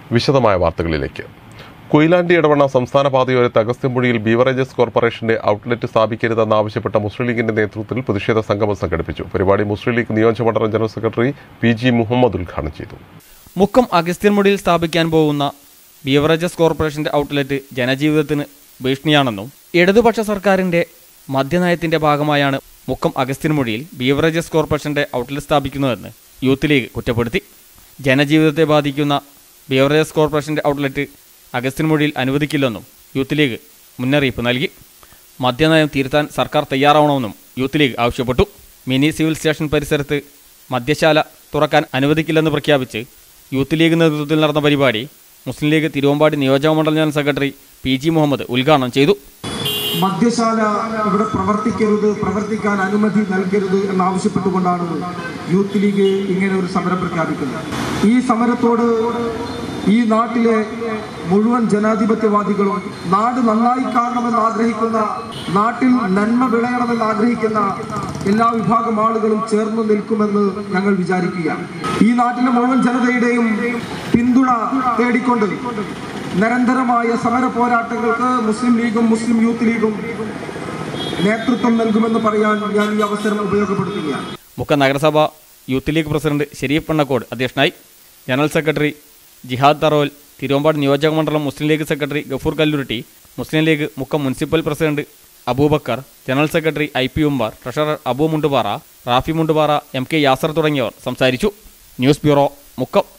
വിശദമായ വാർത്തകളിലേക്ക് കൊയിലാണ്ടി ഇടവണ്ണ സംസ്ഥാന പാതയോരത്ത് അഗസ്ത്യമ്പുഴിയിൽ ബീവറേജസ് കോർപ്പറേഷന്റെ ഔട്ട്ലെറ്റ് സ്ഥാപിക്കരുതെന്നാവശ്യപ്പെട്ട മുസ്ലിം ലീഗിന്റെ നേതൃത്വത്തിൽ പ്രതിഷേധ സംഗമം സംഘടിപ്പിച്ചു പരിപാടി മുസ്ലിം ലീഗ് നിയോജകമണ്ഡലം general secretary P G Muhammad ഉദ്ഘാടനം ചെയ്തു മുക്കം അഗസ്ത്യൻമുടിയിൽ സ്ഥാപിക്കാൻ പോകുന്ന ബീവറേജസ് കോർപ്പറേഷന്റെ ഔട്ട്ലെറ്റ് ജനജീവിതത്തിന് ഭീഷണിയാണെന്നും ഇടതുപക്ഷ സർക്കാരിന്റെ മദ്യനയത്തിന്റെ ഭാഗമായാണ് മുക്കം അഗസ്ത്യൻമുടിയിൽ ബീവറേജസ് കോർപ്പറേഷന്റെ ഔട്ട്ലെറ്റ് സ്ഥാപിക്കുന്നതെന്ന് യൂത്ത് ലീഗ് കുറ്റപ്പെടുത്തി ജനജീവിതത്തെ ബാധിക്കുന്ന ബീവറേജസ് കോർപ്പറേഷന്റെ ഔട്ട്ലെറ്റ് അഗസ്ത്യൻമുടിയിൽ അനുവദിക്കില്ലെന്നും യൂത്ത് ലീഗ് മുന്നറിയിപ്പ് നൽകി മദ്യനയം തിരുത്താൻ സർക്കാർ തയ്യാറാവണമെന്നും യൂത്ത് ലീഗ് ആവശ്യപ്പെട്ടു മിനി സിവിൽ സ്റ്റേഷൻ പരിസരത്ത് മദ്യശാല തുറക്കാൻ അനുവദിക്കില്ലെന്ന് പ്രഖ്യാപിച്ച് യൂത്ത് ലീഗ് നേതൃത്വത്തിൽ നടന്ന പരിപാടി മുസ്ലിം ലീഗ് തിരുവമ്പാടി നിയോജക മണ്ഡലം general secretary P G Muhammad ഉദ്ഘാടനം ചെയ്തു മദ്യശാല ഇവിടെ പ്രവർത്തിക്കരുത് പ്രവർത്തിക്കാൻ അനുമതി നൽകരുത് എന്നാവശ്യപ്പെട്ടുകൊണ്ടാണ് യൂത്ത് ലീഗ് ഇങ്ങനെ ഒരു സമരം പ്രഖ്യാപിക്കുന്നത് ഈ സമരത്തോട് ഈ നാട്ടിലെ മുഴുവൻ ജനാധിപത്യവാദികളും നാട് നന്നായി കാണണമെന്ന് ആഗ്രഹിക്കുന്ന നാട്ടിൽ നന്മ വിളയണമെന്ന് ആഗ്രഹിക്കുന്ന എല്ലാ വിഭാഗം ആളുകളും ചേർന്ന് നിൽക്കുമെന്ന് ഞങ്ങൾ വിചാരിക്കുകയാണ് ഈ നാട്ടിലെ മുഴുവൻ ജനതയുടെയും പിന്തുണ തേടിക്കൊണ്ട് നിരന്തരമായ സമര പോരാട്ടങ്ങൾക്ക് മുസ്ലിം ലീഗും മുസ്ലിം യൂത്ത് ലീഗും നേതൃത്വം നൽകുമെന്ന് പറയാൻ ഞാൻ ഈ അവസരം ഉപയോഗപ്പെടുത്തുകയാണ് മുക്കം നഗരസഭ യൂത്ത് ലീഗ് പ്രസിഡന്റ് ഷെരീഫ് പണ്ണക്കോട് അധ്യക്ഷനായി ജനറൽ സെക്രട്ടറി ജിഹാദ് തറോൽ തിരുവമ്പാട് നിയോജക മണ്ഡലം Muslim League secretary Gafoor Kallurutti Muslim League Mukkam municipal president Abubakar general secretary I P Ummar treasurer Abu Mundupara Rafi Mundupara M K Yasar തുടങ്ങിയവർ സംസാരിച്ചു ന്യൂസ് ബ്യൂറോ മുക്കം